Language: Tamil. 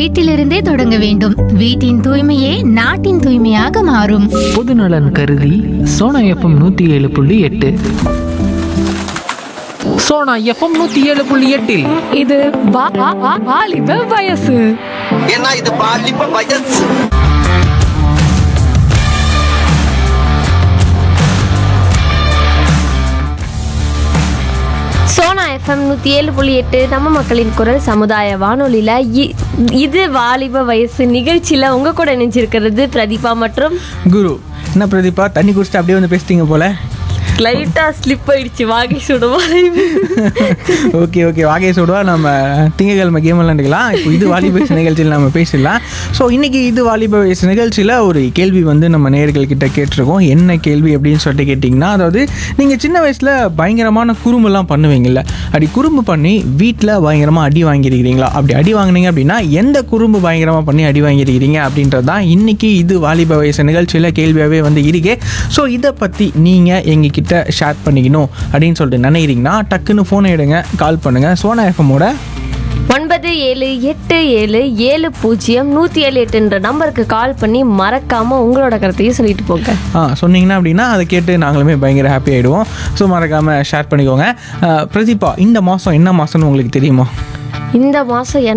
வீட்டிலிருந்தே தொடங்க வேண்டும் வீட்டின் தூய்மையே நாட்டின் தூய்மையாக மாறும் பொதுநலன் கருதி சோனா எஃப்எம் நூற்றி ஏழு புள்ளி எட்டு சோனா எஃப்எம் நூற்றி ஏழு புள்ளி எட்டில் இது வா- வா- வா- வாலிப வயசு ஏன்னா இது பாலிப்ப வயசு சோனா எஃப்எம் நூற்றி ஏழு புள்ளி எட்டு நம்ம மக்களின் குரல் சமுதாய வானொலியில் இ- இது வாலிப வயசு நிகழ்ச்சியில் உங்கள் கூட இணைஞ்சிருக்கிறது பிரதீபா மற்றும் குரு என்ன பிரதீபா தண்ணி குடிச்சிட்டு அப்படியே வந்து பேசிட்டீங்க போல லைட்டாக ஸ்லிப் ஆயிடுச்சு வாகை சுடுவா ஓகே ஓகே வாகை சொல்லுவா நம்ம திங்கக்கிழமை கேம் விளாண்டுக்கலாம் இப்போ இது வாலிப வயசு நிகழ்ச்சியில் நம்ம பேசிடலாம் ஸோ இன்னைக்கு இது வாலிப வயசு நிகழ்ச்சியில் ஒரு கேள்வி வந்து நம்ம நேயர்கள் கிட்ட கேட்டிருக்கோம் என்ன கேள்வி அப்படின்னு சொல்லிட்டு கேட்டிங்கன்னா அதாவது நீங்கள் சின்ன வயசில் பயங்கரமான குறும்புலாம் பண்ணுவீங்கல்ல அப்படி குறும்பு பண்ணி வீட்டில் பயங்கரமாக அடி வாங்கியிருக்கிறீங்களா அப்படி அடி வாங்குனீங்க அப்படின்னா எந்த குறும்பு பயங்கரமாக பண்ணி அடி வாங்கியிருக்கிறீங்க அப்படின்றது தான் இன்னைக்கு இது வாலிப வயசு நிகழ்ச்சியில் கேள்வியாகவே வந்து இருக்கே ஸோ இதை பற்றி நீங்கள் எங்ககிட்ட ஷேர் பண்ணிக்கணும் அப்படின்னு சொல்லிட்டு நினைக்கிறீங்கன்னா டக்குன்னு ஃபோனை எடுங்க கால் பண்ணுங்கள் சோனா எஃப்எம்மோட ஒன்பது ஏழு எட்டு ஏழு ஏழு பூஜ்ஜியம் நூற்றி ஏழு எட்டுன்ற நம்பருக்கு கால் பண்ணி மறக்காமல் உங்களோட கருத்தையும் சொல்லிட்டு போங்க ஆ சொன்னீங்கன்னா அப்படின்னா அதை கேட்டு நாங்களுமே பயங்கர ஹாப்பி ஆகிடுவோம் ஸோ மறக்காமல் ஷேர் பண்ணிக்கோங்க ஆ, பிரதீபா இந்த மாதம் என்ன மாதம்னு உங்களுக்கு தெரியுமா இந்த மாதம்